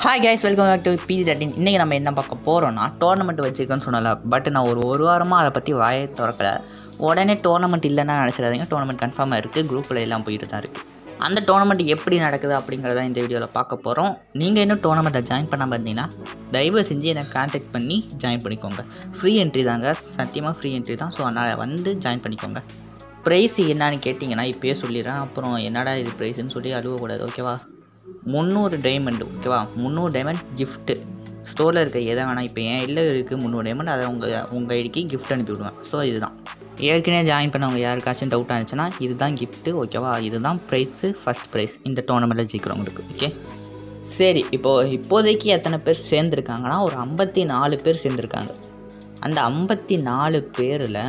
hi guys welcome back to PG thirteen இன்றைக்கி நம்ம என்ன பார்க்க போகிறோம்னா டோர்னமெண்ட் வச்சுருக்கேன்னு சொன்னல பட் நான் ஒரு ஒரு வாரமாக அதை பற்றி வாயை திறக்கல உடனே டோர்னமெண்ட் இல்லைன்னா நினச்சிடாதீங்க டோர்னமெண்ட் கன்ஃபார்மாக இருக்குது குரூப்பில் எல்லாம் போயிட்டு தான் இருக்குது அந்த டோர்னமெண்ட் எப்படி நடக்குது அப்படிங்கிறத இந்த வீடியோவில் பார்க்க போகிறோம் நீங்கள் இன்னும் டோர்னமெண்ட்டை ஜாயின் பண்ணாமல் இருந்தீங்கன்னா தயவு செஞ்சு என்னை கான்டாக்ட் பண்ணி ஜாயின் பண்ணிக்கோங்க ஃப்ரீ என்ட்ரி தாங்க சத்தியமாக ஃப்ரீ என்ட்ரி தான் ஸோ அதனால் வந்து ஜாயின் பண்ணிக்கோங்க ப்ரைஸ் என்னன்னு கேட்டிங்கன்னா இப்போயே சொல்லிடுறேன் அப்புறம் என்னடா இது ப்ரைஸ்ன்னு சொல்லி அழுவக்கூடாது ஓகேவா முந்நூறு டைமண்ட் ஓகேவா முந்நூறு டைமண்ட் கிஃப்ட்டு ஸ்டோரில் இருக்க எதை வேணால் இப்போ என் இல்லை இருக்குது முந்நூறு டைமண்ட் அதை உங்கள் உங்கள் ஐடிக்கு கிஃப்ட் அனுப்பி விடுவேன் ஸோ இதுதான் ஏற்கனவே ஜாயின் பண்ணவங்க யாருக்காச்சும் டவுட் ஆச்சுன்னா இதுதான் கிஃப்ட்டு ஓகேவா இதுதான் ப்ரைஸு ஃபஸ்ட் ப்ரைஸ் இந்த டோர்னமெண்ட்டில் ஜெயிக்கிறவங்களுக்கு ஓகே சரி இப்போது இப்போதைக்கு எத்தனை பேர் சேர்ந்துருக்காங்கன்னா ஒரு ஐம்பத்தி நாலு பேர் சேர்ந்துருக்காங்க அந்த ஐம்பத்தி நாலு பேரில்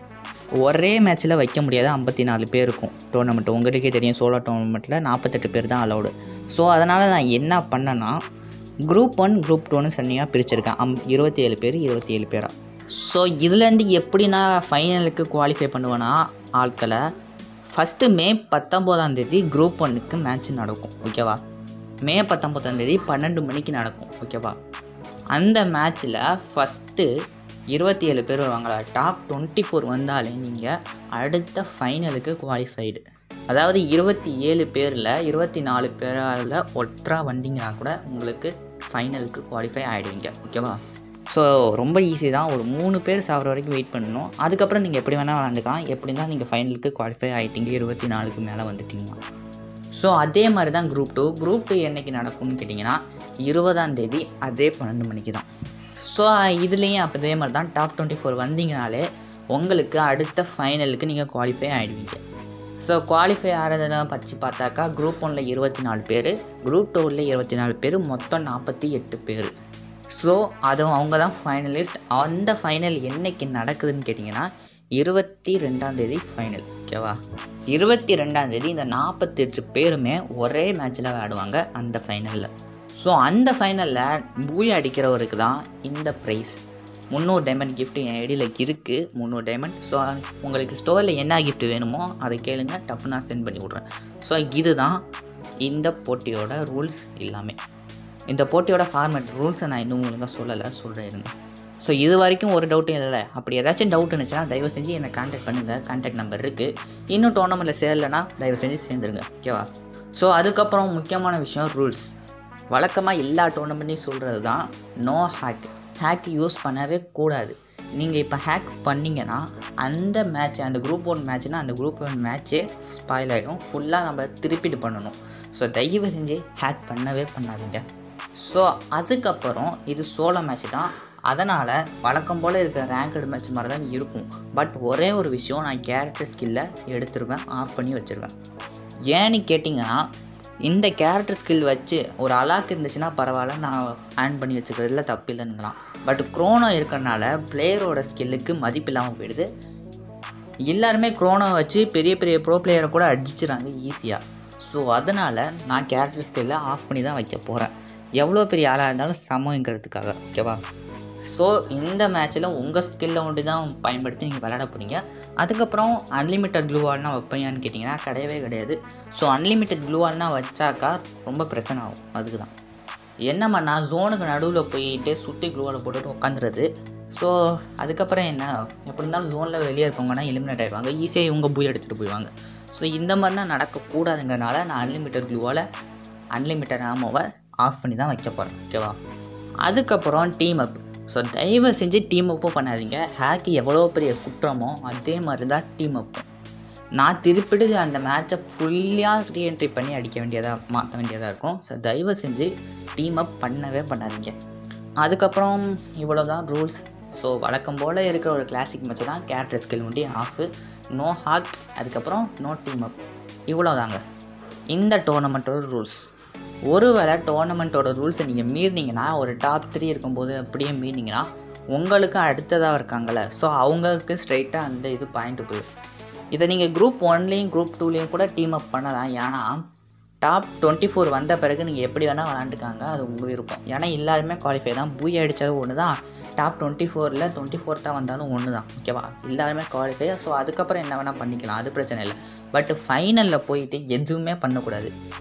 ஒரே மேட்ச்சில் வைக்க முடியாது ஐம்பத்தி நாலு பேர் இருக்கும் டோர்னமெண்ட் உங்களுக்கே தெரியும் சோலோ டோர்னமெண்ட்டில் நாற்பத்தெட்டு பேர் தான் அலௌடு ஸோ அதனால் நான் என்ன பண்ணேன்னா குரூப் ஒன் குரூப் டூன்னு தனியாக பிரிச்சிருக்கேன் அம் இருபத்தி ஏழு பேர் இருபத்தி ஏழு பேராக ஸோ இதுலேருந்து எப்படி நான் ஃபைனலுக்கு குவாலிஃபை பண்ணுவேன்னா ஆட்களை ஃபஸ்ட்டு மே பத்தொம்போதாம் தேதி குரூப் ஒன்னுக்கு மேட்ச் நடக்கும் ஓகேவா மே பத்தொம்போதாம் தேதி பன்னெண்டு மணிக்கு நடக்கும் ஓகேவா அந்த மேட்ச்சில் ஃபஸ்ட்டு இருபத்தி ஏழு பேர் வருவாங்களா டாப் டுவெண்ட்டி ஃபோர் வந்தாலே நீங்கள் அடுத்த ஃபைனலுக்கு குவாலிஃபைடு அதாவது இருபத்தி ஏழு பேரில் இருபத்தி நாலு பேரால் ஒற்றா வந்தீங்கன்னா கூட உங்களுக்கு ஃபைனலுக்கு குவாலிஃபை ஆகிடுவீங்க ஓகேவா ஸோ ரொம்ப ஈஸி தான் ஒரு மூணு பேர் சாகிற வரைக்கும் வெயிட் பண்ணணும் அதுக்கப்புறம் நீங்கள் எப்படி வேணால் விளாண்டுக்கலாம் எப்படி தான் நீங்கள் ஃபைனலுக்கு குவாலிஃபை ஆகிட்டீங்க இருபத்தி நாலுக்கு மேலே வந்துட்டீங்கன்னா ஸோ அதே மாதிரி தான் குரூப் டூ குரூப் டூ என்னைக்கு நடக்கும்னு கேட்டிங்கன்னா இருபதாம் தேதி அதே பன்னெண்டு மணிக்கு தான் ஸோ இதுலேயும் அப்போ இதே மாதிரி தான் டாப் டுவெண்ட்டி ஃபோர் வந்தீங்கனாலே உங்களுக்கு அடுத்த ஃபைனலுக்கு நீங்கள் குவாலிஃபை ஆகிடுவீங்க ஸோ குவாலிஃபை ஆகிறதெல்லாம் பற்றி பார்த்தாக்கா குரூப் ஒனில் இருபத்தி நாலு பேர் குரூப் டூவில் இருபத்தி நாலு பேர் மொத்தம் நாற்பத்தி எட்டு பேர் ஸோ அதுவும் அவங்க தான் ஃபைனலிஸ்ட் அந்த ஃபைனல் என்னைக்கு நடக்குதுன்னு கேட்டிங்கன்னா இருபத்தி ரெண்டாந்தேதி ஃபைனல் ஓகேவா இருபத்தி ரெண்டாந்தேதி இந்த நாற்பத்தெட்டு பேருமே ஒரே மேட்ச்சில் விளையாடுவாங்க அந்த ஃபைனலில் ஸோ அந்த ஃபைனலில் பூய் அடிக்கிறவருக்கு தான் இந்த ப்ரைஸ் முந்நூறு டைமண்ட் கிஃப்ட் என் ஐடியில் இருக்குது முந்நூறு டைமண்ட் ஸோ உங்களுக்கு ஸ்டோரில் என்ன கிஃப்ட் வேணுமோ அதை கேளுங்க டப்பு நான் சென்ட் பண்ணி விட்றேன் ஸோ இதுதான் இந்த போட்டியோட ரூல்ஸ் எல்லாமே இந்த போட்டியோட ஃபார்மேட் ரூல்ஸை நான் இன்னும் ஒழுங்காக சொல்லலை சொல்கிறேன் இருங்க ஸோ இது வரைக்கும் ஒரு டவுட்டும் இல்லை அப்படி ஏதாச்சும் டவுட் இருந்துச்சுன்னா தயவு செஞ்சு என்னை கான்டாக்ட் பண்ணுங்கள் கான்டாக்ட் நம்பர் இருக்குது இன்னும் டோர்னமெண்ட்டில் சேரலைன்னா தயவு செஞ்சு சேர்ந்துருங்க ஓகேவா ஸோ அதுக்கப்புறம் முக்கியமான விஷயம் ரூல்ஸ் வழக்கமாக எல்லா டோர்னமெண்ட்டையும் சொல்கிறது தான் நோ ஹேக் ஹேக் யூஸ் பண்ணவே கூடாது நீங்கள் இப்போ ஹேக் பண்ணிங்கன்னா அந்த மேட்ச் அந்த குரூப் ஒன் மேட்ச்னா அந்த குரூப் ஒன் மேட்ச்சே ஸ்பாயில் ஆகிடும் ஃபுல்லாக நம்ம திருப்பிட்டு பண்ணணும் ஸோ தயவு செஞ்சு ஹேக் பண்ணவே பண்ணாதீங்க ஸோ அதுக்கப்புறம் இது சோலோ மேட்ச் தான் அதனால் வழக்கம் போல் இருக்கிற ரேங்கடு மேட்ச் மாதிரி தான் இருக்கும் பட் ஒரே ஒரு விஷயம் நான் கேரக்டர் ஸ்கில்லை எடுத்துருவேன் ஆஃப் பண்ணி வச்சுருவேன் ஏன்னு கேட்டிங்கன்னா இந்த கேரக்டர் ஸ்கில் வச்சு ஒரு அலாக் இருந்துச்சுன்னா பரவாயில்ல நான் ஆன் பண்ணி வச்சுக்கிறதுல தப்பு இல்லைன்னுங்களாம் பட் க்ரோனோ இருக்கிறனால பிளேயரோட ஸ்கில்லுக்கு மதிப்பு இல்லாமல் போயிடுது எல்லாருமே க்ரோனோ வச்சு பெரிய பெரிய ப்ரோ பிளேயரை கூட அடிச்சிடறாங்க ஈஸியாக ஸோ அதனால் நான் கேரக்டர் ஸ்கில்லை ஆஃப் பண்ணி தான் வைக்க போகிறேன் எவ்வளோ பெரிய ஆளாக இருந்தாலும் சமங்கிறதுக்காக ஓகேவா ஸோ இந்த மேட்ச்சில் உங்கள் ஸ்கில்லை ஒன்று தான் பயன்படுத்தி நீங்கள் விளையாட போகிறீங்க அதுக்கப்புறம் அன்லிமிட்டட் க்ளூ வால்னால் வைப்பீங்கன்னு கேட்டிங்கன்னா கிடையவே கிடையாது ஸோ அன்லிமிட்டட் க்ளூ வால்னால் வச்சாக்கா ரொம்ப பிரச்சனை ஆகும் அதுக்கு தான் என்ன பண்ணால் ஜோனுக்கு நடுவில் போயிட்டு சுற்றி க்ளூவால் போட்டுட்டு உட்காந்துறது ஸோ அதுக்கப்புறம் என்ன எப்படி இருந்தாலும் ஜோனில் வெளியே இருக்கவங்கன்னா எலிமினேட் ஆகிடுவாங்க ஈஸியாக இவங்க போய் எடுத்துகிட்டு போயிடுவாங்க ஸோ இந்த மாதிரிலாம் நடக்கக்கூடாதுங்கிறனால நான் அன்லிமிட்டட் க்ளூவால் அன்லிமிட்டட் ஆமோவை ஆஃப் பண்ணி தான் வைக்க போகிறேன் ஓகேவா அதுக்கப்புறம் டீம் அப் ஸோ தயவு செஞ்சு டீம் அப்பும் பண்ணாதீங்க ஹேக்கு எவ்வளோ பெரிய குற்றமோ அதே மாதிரி தான் டீம் அப்பும் நான் திருப்பிட்டு அந்த மேட்சை ஃபுல்லாக ரீஎன்ட்ரி பண்ணி அடிக்க வேண்டியதாக மாற்ற வேண்டியதாக இருக்கும் ஸோ தயவு செஞ்சு டீம் அப் பண்ணவே பண்ணாதீங்க அதுக்கப்புறம் இவ்வளோ தான் ரூல்ஸ் ஸோ வழக்கம் போல் இருக்கிற ஒரு கிளாசிக் மேட்ச் தான் கேரக்டர் ஸ்கில் முடி ஆஃபு நோ ஹாக் அதுக்கப்புறம் நோ டீம் அப் இவ்வளோ தாங்க இந்த டோர்னமெண்ட்டோட ரூல்ஸ் ஒருவேளை டோர்னமெண்ட்டோட ரூல்ஸை நீங்கள் மீறினீங்கன்னா ஒரு டாப் த்ரீ இருக்கும்போது அப்படியே மீறினீங்கன்னா உங்களுக்கு அடுத்ததாக இருக்காங்கள்ல ஸோ அவங்களுக்கு ஸ்ட்ரைட்டாக அந்த இது பாயிண்ட்டு போயிடும் இதை நீங்கள் குரூப் ஒன்லேயும் குரூப் டூலேயும் கூட டீம் அப் பண்ணலாம் ஏன்னா டாப் டுவெண்ட்டி ஃபோர் வந்த பிறகு நீங்கள் எப்படி வேணால் விளாண்டுக்காங்க அது உங்கள் விருப்பம் ஏன்னா எல்லாருமே குவாலிஃபை தான் பூய் அடித்தாலும் ஒன்று தான் டாப் டுவெண்ட்டி ஃபோரில் டுவெண்ட்டி ஃபோர்த்தாக வந்தாலும் ஒன்று தான் ஓகேவா எல்லாருமே குவாலிஃபை ஸோ அதுக்கப்புறம் என்ன வேணால் பண்ணிக்கலாம் அது பிரச்சனை இல்லை பட் ஃபைனலில் போயிட்டு எதுவுமே பண்ணக்கூடாது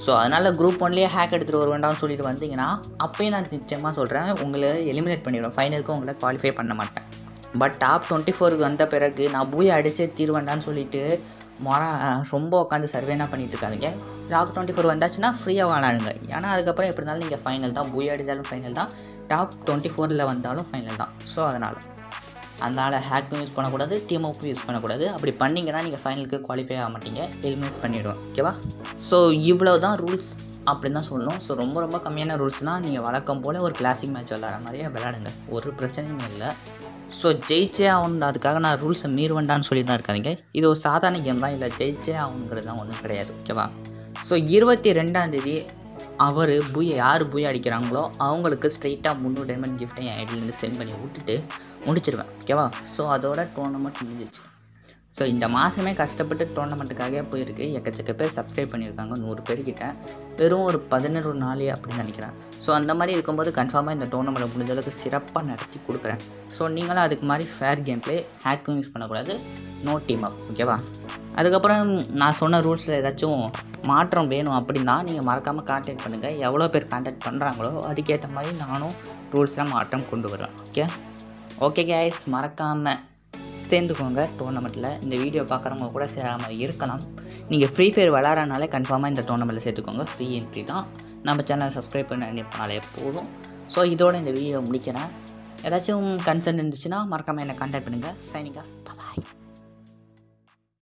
ஸோ அதனால் குரூப் ஒன்லேயே ஹேக் எடுத்துகிட்டு வர வேண்டாம்னு சொல்லிட்டு வந்தீங்கன்னா அப்பயும் நான் நிச்சயமாக சொல்கிறேன் உங்களை எலிமினேட் பண்ணிடுவேன் ஃபைனலுக்கு உங்களை குவாலிஃபை பண்ண மாட்டேன் பட் டாப் டுவெண்ட்டி ஃபோருக்கு வந்த பிறகு நான் பூயை அடிச்சே தீர்வேண்டான்னு சொல்லிட்டு மொர ரொம்ப உட்காந்து சர்வேனா பண்ணிட்டு இருக்காதீங்க டாப் டுவெண்ட்டி ஃபோர் வந்தாச்சுன்னா ஃப்ரீயாக விளாடுங்க ஏன்னா அதுக்கப்புறம் எப்படி இருந்தாலும் நீங்கள் ஃபைனல் தான் பூயை அடித்தாலும் ஃபைனல் தான் டாப் டுவெண்ட்டி ஃபோரில் வந்தாலும் ஃபைனல் தான் ஸோ அதனால் அதனால் ஹேக்கும் யூஸ் பண்ணக்கூடாது டீம் அப்பும் யூஸ் பண்ணக்கூடாது அப்படி பண்ணிங்கன்னா நீங்கள் ஃபைனலுக்கு குவாலிஃபை ஆக மாட்டீங்க எலிமினேட் பண்ணிவிடுவோம் ஓகேவா ஸோ இவ்வளோ தான் ரூல்ஸ் அப்படின்னு தான் சொல்லணும் ஸோ ரொம்ப ரொம்ப கம்மியான ரூல்ஸ்னால் நீங்கள் வழக்கம் போல் ஒரு கிளாசிக் மேட்ச் விளாட்ற மாதிரியே விளையாடுங்க ஒரு பிரச்சனையுமே இல்லை ஸோ ஜெயிச்சே ஆகணும் அதுக்காக நான் ரூல்ஸை மீறுவேண்டான்னு சொல்லி தான் இருக்காதீங்க இது ஒரு சாதாரண கேம் தான் இல்லை ஜெயிச்சே ஆகணுங்கிறது தான் ஒன்றும் கிடையாது ஓகேவா ஸோ இருபத்தி ரெண்டாந்தேதி அவர் புய யார் புய அடிக்கிறாங்களோ அவங்களுக்கு ஸ்ட்ரைட்டாக முந்நூறு டைமண்ட் கிஃப்ட்டை என் ஐடியிலேருந்து சென்ட் பண்ணி விட்டுட்டு முடிச்சிருவேன் ஓகேவா ஸோ அதோட டோர்னமெண்ட் முடிஞ்சிச்சு ஸோ இந்த மாதமே கஷ்டப்பட்டு டோர்னமெண்ட்டுக்காக போயிருக்கு எக்கச்சக்க பேர் சப்ஸ்கிரைப் பண்ணியிருக்காங்க நூறு பேர்கிட்ட வெறும் ஒரு பதினொரு நாள் அப்படின்னு நினைக்கிறேன் ஸோ அந்த மாதிரி இருக்கும்போது கன்ஃபார்மாக இந்த டோர்னமெண்ட்டை முடிஞ்ச அளவுக்கு சிறப்பாக நடத்தி கொடுக்குறேன் ஸோ நீங்களும் அதுக்கு மாதிரி ஃபேர் கேம் ப்ளே ஹேக்கும் யூஸ் பண்ணக்கூடாது நோ டீம் அப் ஓகேவா அதுக்கப்புறம் நான் சொன்ன ரூல்ஸில் ஏதாச்சும் மாற்றம் வேணும் அப்படின்னா நீங்கள் மறக்காமல் கான்டாக்ட் பண்ணுங்கள் எவ்வளோ பேர் கான்டாக்ட் பண்ணுறாங்களோ அதுக்கேற்ற மாதிரி நானும் ரூல்ஸில் மாற்றம் கொண்டு வருவேன் ஓகே ஓகே கேஸ் மறக்காமல் சேர்ந்துக்கோங்க டோர்னமெண்ட்டில் இந்த வீடியோ பார்க்குறவங்க கூட சேராமல் இருக்கலாம் நீங்கள் ஃப்ரீ ஃபயர் விளாட்றனாலே கன்ஃபார்மாக இந்த டோர்னமெண்ட்டில் சேர்த்துக்கோங்க ஃப்ரீ என்ட்ரி தான் நம்ம சேனலை சப்ஸ்கிரைப் பண்ண பண்ணாலே போதும் ஸோ இதோட இந்த வீடியோ முடிக்கிறேன் ஏதாச்சும் கன்சர்ன் இருந்துச்சுன்னா மறக்காமல் என்னை கான்டாக்ட் பண்ணுங்கள் சைனிங் ஆஃப்